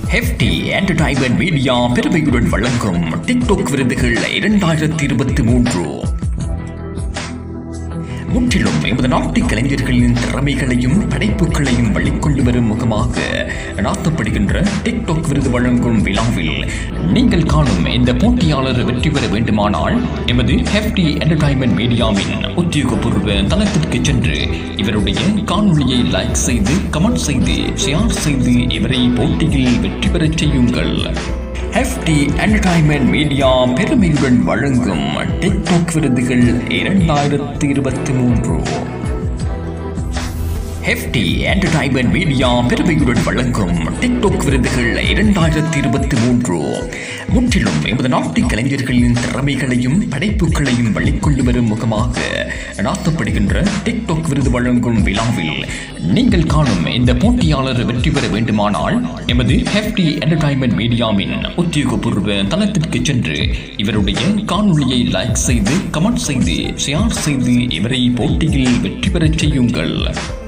hefty entertainment media பெருமையுடன் வழங்கும் TikTok விருதுகள் இரண்டாயிரத்தி இருபத்தி மூன்று முற்றிலும் எமது நாட்டு கலைஞர்களின் திறமைகளையும் படைப்புகளையும் வெளிக்கொண்டு வரும் முகமாக நடத்தப்படுகின்ற டிக்டாக் விருது வழங்கும் விழாவில் நீங்கள் காணும் இந்த போட்டியாளர் வெற்றி பெற வேண்டுமானால் எமது ஹெஃப்டி என்டர்டைன்மெண்ட் மீடியாவின் உத்தியோகபூர்வ தளத்திற்கு சென்று இவருடைய காணொளியை லைக் செய்து கமெண்ட் செய்து ஷேர் செய்து இவரை போட்டியில் வெற்றி பெறச் செய்யுங்கள் ஹெஃப்டி என்டர்டைன்மெண்ட் மீடியா பெருமையுடன் வழங்கும் டிக்டாக் விருதுகள் இரண்டாயிரத்தி இருபத்தி மூன்று ஹெஃப்டி என்டர்டைன்மெண்ட் மீடியா பெருமையுடன் வழங்கும் டிக்டாக் விருதுகள் இரண்டாயிரத்தி இருபத்தி மூன்று முற்றிலும் எமது நாட்டு கலைஞர்களின் திறமைகளையும் படைப்புகளையும் வெளிக்கொண்டு வரும் முகமாக நடத்தப்படுகின்ற டிக்டாக் விருது வழங்கும் விழாவில் நீங்கள் காணும் இந்த போட்டியாளர் வெற்றி பெற வேண்டுமானால் எமது ஹெஃப்டி என்டர்டைன்மெண்ட் மீடியாவின் உத்தியோகபூர்வ தளத்திற்கு சென்று இவருடைய காணொளியை லைக் செய்து கமெண்ட் செய்து ஷேர் செய்து இவரை போட்டியில் வெற்றி பெறச் செய்யுங்கள்